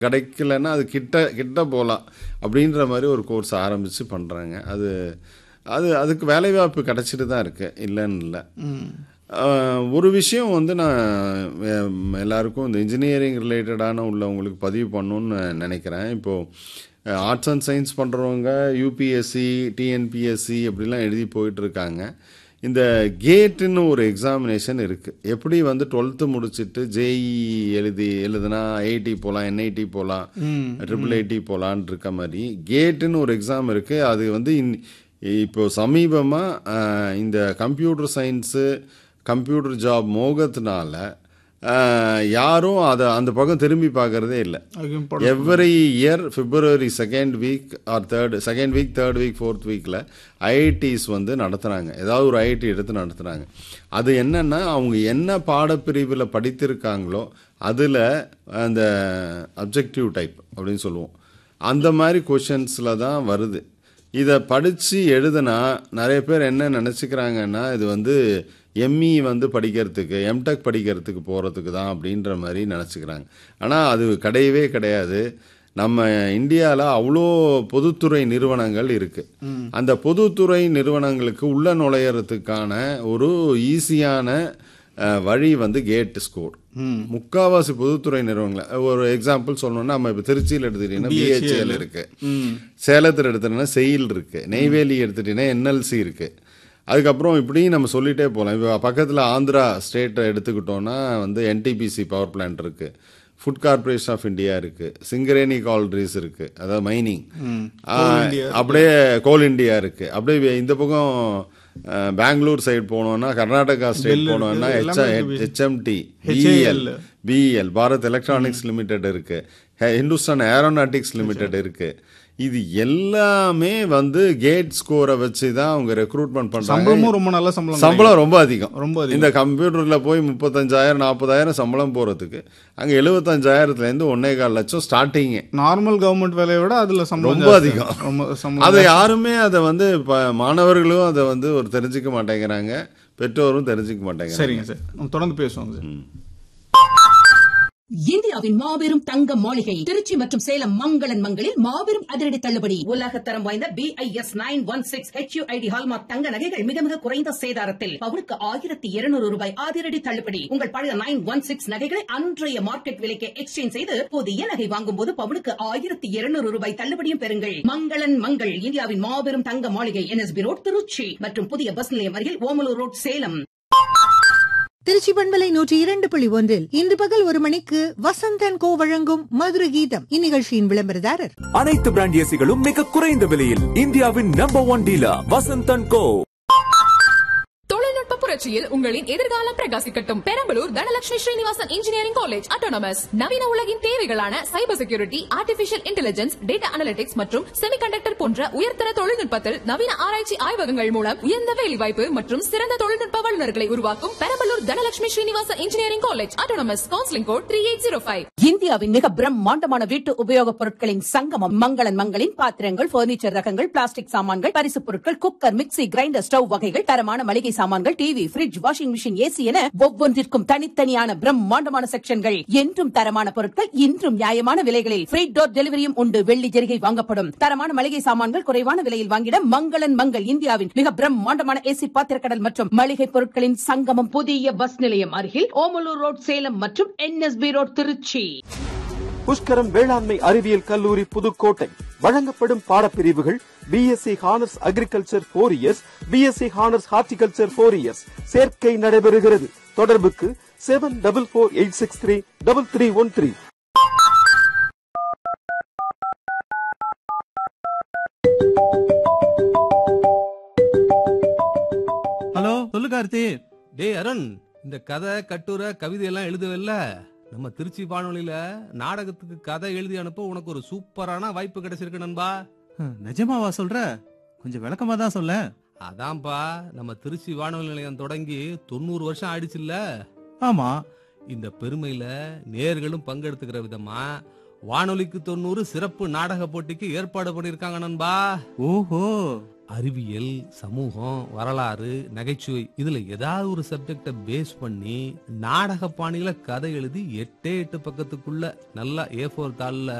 கிடைக்கலன்னா அது கிட்ட கிட்ட போகலாம் அப்படின்ற மாதிரி ஒரு கோர்ஸ் ஆரம்பித்து பண்ணுறாங்க அது அது அதுக்கு வேலைவாய்ப்பு கிடச்சிட்டு தான் இருக்கு இல்லைன்னு இல்லை ஆஹ், ஒரு விஷயம் வந்து நான் வே- எல்லாருக்கும் இந்த இன்ஜினியரிங் ரிலேட்டடான உள்ளவங்களுக்கு பதிவு பண்ணணும்னு நினைக்கிறேன் இப்போது ஆர்ட்ஸ் அண்ட் சயின்ஸ் பண்ணுறவங்க யூபிஎஸ்சி டிஎன்பிஎஸ்சி அப்படிலாம் எழுதி போயிட்டு இருக்காங்க இந்த கேட்டுன்னு ஒரு எக்ஸாமினேஷன் இருக்குது எப்படி வந்து டுவெல்த்து முடிச்சுட்டு ஜேஇ எழுதி எழுதுனா ஐஐடி போகலாம் என்ஐடி போகலாம் ட்ரிபிள் ஐடி போகலான் இருக்க மாதிரி கேட்டுன்னு ஒரு எக்ஸாம் இருக்குது அது வந்து இன் இப்போ சமீபமாக இந்த கம்ப்யூட்டர் சயின்ஸு கம்ப்யூட்டர் ஜாப் மோகத்தினால ஆஹ், யாரும் அதை அந்த பக்கம் திரும்பி பார்க்கறதே இல்லை every year February second week or third second week third week fourth வீக்கில் ஐஐடிஸ் வந்து நடத்துகிறாங்க ஏதாவது ஒரு ஐஐடி எடுத்து நடத்துகிறாங்க அது என்னன்னா அவங்க என்ன பாடப்பிரிவில் படித்திருக்காங்களோ அதில் அந்த அப்ஜெக்டிவ் டைப் அப்படின்னு சொல்லுவோம் அந்த மாதிரி கொஷின்ஸில் தான் வருது இதை படித்து எழுதுனா நிறைய பேர் என்ன நினச்சிக்கிறாங்கன்னா இது வந்து எம்இ வந்து படிக்கிறதுக்கு எம்டெக் படிக்கிறதுக்கு போகிறதுக்கு தான் அப்படின்ற மாதிரி நினச்சிக்கிறாங்க ஆனால் அது கிடையவே கிடையாது நம்ம இந்தியாவில் அவ்வளோ பொதுத்துறை நிறுவனங்கள் இருக்குது அந்த பொதுத்துறை நிறுவனங்களுக்கு உள்ள நுழையிறதுக்கான ஒரு ஈஸியான அஹ், வழி வந்து கேட் ஸ்கோர் முக்காவாசி பொதுத்துறை நிறுவனங்கள் ஒரு எக்ஸாம்பிள் சொல்லணும்னா நம்ம இப்போ திருச்சியில் எடுத்துக்கிட்டீங்கன்னா பிஹெச்எல் இருக்கு சேலத்தில் எடுத்துட்டீங்கன்னா செயில் இருக்கு நெய்வேலி எடுத்துட்டீங்கன்னா என்எல்சி இருக்கு அதுக்கப்புறம் இப்படி நம்ம சொல்லிட்டே போகலாம் இப்போ பக்கத்தில் ஆந்திரா ஸ்டேட்டை எடுத்துக்கிட்டோம்னா வந்து என்டிபிசி பவர் பிளான்ட் இருக்கு ஃபுட் கார்ப்பரேஷன் ஆஃப் இந்தியா இருக்கு சிங்கரேனி கால்ட்ரிஸ் இருக்கு அதாவது மைனிங் அப்படியே கோல் இந்தியா இருக்கு அப்படியே இந்த பக்கம் அஹ், பெங்களூர் சைடு போனோம்னா கர்நாடகா ஸ்டேட் போனோம்னா HMT BEL BEL Bharat electronics limited இருக்கு ஹே- ஹிந்துஸ்தான் ஏரோநாட்டிக்ஸ் லிமிடெட் இருக்கு இது எல்லாமே வந்து கேட் ஸ்கோரை வச்சு தான் அவங்க ரெக்ரூட்மெண்ட் பண்றாங்க சம்பளமும் ரொம்ப நல்ல சம்பளம் சம்பளம் ரொம்ப அதிகம் ரொம்ப அதிகம். இந்த கம்ப்யூட்டர்ல போய் முப்பத்தஞ்சாயிரம் நாற்பதாயிரம் சம்பளம் போறதுக்கு அங்க எழுபத்தஞ்சாயிரத்துல இருந்து ஒன்னே கால் லட்சம் ஸ்டார்டிங்கே நார்மல் கவர்மெண்ட் வேலையை விட அதுல சம்பளம் ரொம்ப ஜாஸ்தி. அதிகம். ரொம்ப சம்பளம் அதை யாருமே அதை வந்து இப்ப மாணவர்களும் அதை வந்து ஒரு தெரிஞ்சுக்க மாட்டேங்கிறாங்க பெற்றோரும் தெரிஞ்சுக்க மாட்டேங்கிறாங்க சரிங்க சார் நம்ம தொடர்ந்து பேசுவோம் சார் இந்தியாவின் மாபெரும் தங்க மாளிகை திருச்சி மற்றும் சேலம் மங்களன் மங்களில் மாபெரும் அதிரடி தள்ளுபடி உலகத்தரம் வாய்ந்த B I S nine one six HUID hallmark தங்க நகைகள் மிக மிக குறைந்த சேதாரத்தில் பவுனுக்கு ஆயிரத்தி இருநூறு ரூபாய் அதிரடி தள்ளுபடி உங்கள் பழைய நைன் ஒன் சிக்ஸ் நகைகளை அன்றைய மார்க்கெட் விலைக்கு எக்ஸ்சேஞ்ச் செய்து புதிய நகை வாங்கும் போது பவுனுக்கு ஆயிரத்தி இருநூறு ரூபாய் தள்ளுபடியும் பெறுங்கள் மங்களன் மங்கள் இந்தியாவின் மாபெரும் தங்க மாளிகை என்எஸ்பி ரோட் திருச்சி மற்றும் புதிய பஸ் நிலையம் அருகில் ஓமலூர் ரோட் சேலம் திருச்சி பண்பலை நூற்றி இரண்டு புள்ளி ஒன்றில் இன்று பகல் ஒரு மணிக்கு வசந்தன் கோ வழங்கும் மதுர கீதம் இந்நிகழ்ச்சியின் விளம்பரதாரர் அனைத்து பிராண்ட் ஏசிகளும் மிக குறைந்த விலையில் இந்தியாவின் number one dealer Vasanthan co தொழில்நுட்ப புரட்சியில் உங்களின் எதிர்காலம் பிரகாசிக்கட்டும் Perambalur Dhanalakshmi Srinivasan engineering college autonomous நவீன உலகின் தேவைகளான cyber security artificial intelligence data analytics மற்றும் செமிகண்டக்டர் போன்ற உயர்தர தொழில்நுட்பத்தில் நவீன ஆராய்ச்சி ஆய்வகங்கள் மூலம் உயர்ந்த வேலைவாய்ப்பு மற்றும் சிறந்த தொழில்நுட்ப வல்லுநர்களை உருவாக்கும் Perambalur Dhanalakshmi Srinivasan engineering college autonomous counselling code three eight zero five இந்தியாவின் மிக பிரம்மாண்டமான வீட்டு உபயோகப் பொருட்களின் சங்கமம் மங்களன் மங்களின் பாத்திரங்கள் பர்னிச்சர் ரகங்கள் பிளாஸ்டிக் சாமான்கள் பரிசுப் பொருட்கள் குக்கர் மிக்ஸி கிரைண்டர் ஸ்டவ் வகைகள் தரமான மளிகை சாமான்கள் TV fridge washing machine AC என ஒவ்வொன்றிற்கும் தனித்தனியான பிரம்மாண்டமான செக்ஷன்கள் என்றும் தரமான பொருட்கள் இன்றும் நியாயமான விலைகளில் ஃப்ரீ டோர் டெலிவரியும் உண்டு வெள்ளி ஜெரிகை வாங்கப்படும் தரமான மளிகை சாமான்கள் குறைவான விலையில் வாங்கிட மங்களன் மங்கள் இந்தியாவின் மிக பிரம்மாண்டமான ஏசி பாத்திரக்கடல் மற்றும் மளிகை பொருட்களின் சங்கமம் புதிய பஸ் நிலையம் அருகில் ஓமலூர் ரோட் சேலம் மற்றும் என்எஸ்பி ரோட் திருச்சி புஷ்கரம் வேளாண்மை அறிவியல் கல்லூரி புதுக்கோட்டை வழங்கப்படும் பாடப்பிரிவுகள் BSc honours agriculture four years BSc honours horticulture four years சேர்க்கை நடைபெறுகிறது தொடர்புக்கு seven double four eight six three double three one three hello சொல்லு கார்த்தி டேய் அருண் இந்த கதை கட்டுரை கவிதை எல்லாம் எழுதுவல்ல நம்ம திருச்சி வானொலியில நாடகத்துக்கு கதை எழுதி அனுப்ப உனக்கு ஒரு சூப்பரான வாய்ப்பு கிடைச்சிருக்கு நண்பா நிஜமாவா சொல்ற கொஞ்சம் விளக்கமா தான் சொல்ல அதான்பா நம்ம திருச்சி வானொலி நிலையம் தொடங்கி தொண்ணூறு வருஷம் ஆயிடுச்சுல்ல ஆமா இந்த பெருமையில நேர்களும் பங்கெடுத்துக்கிற விதமா வானொலிக்கு தொண்ணூறு சிறப்பு நாடக போட்டிக்கு ஏற்பாடு பண்ணிருக்காங்க நண்பா ஓஹோ அறிவியல் சமூகம் வரலாறு நகைச்சுவை இதுல ஏதாவது ஒரு சப்ஜெக்ட பேஸ் பண்ணி நாடக பாணியில கதை எழுதி எட்டே எட்டு பக்கத்துக்குள்ள நல்லா ஏ ஃபோர் தாளில்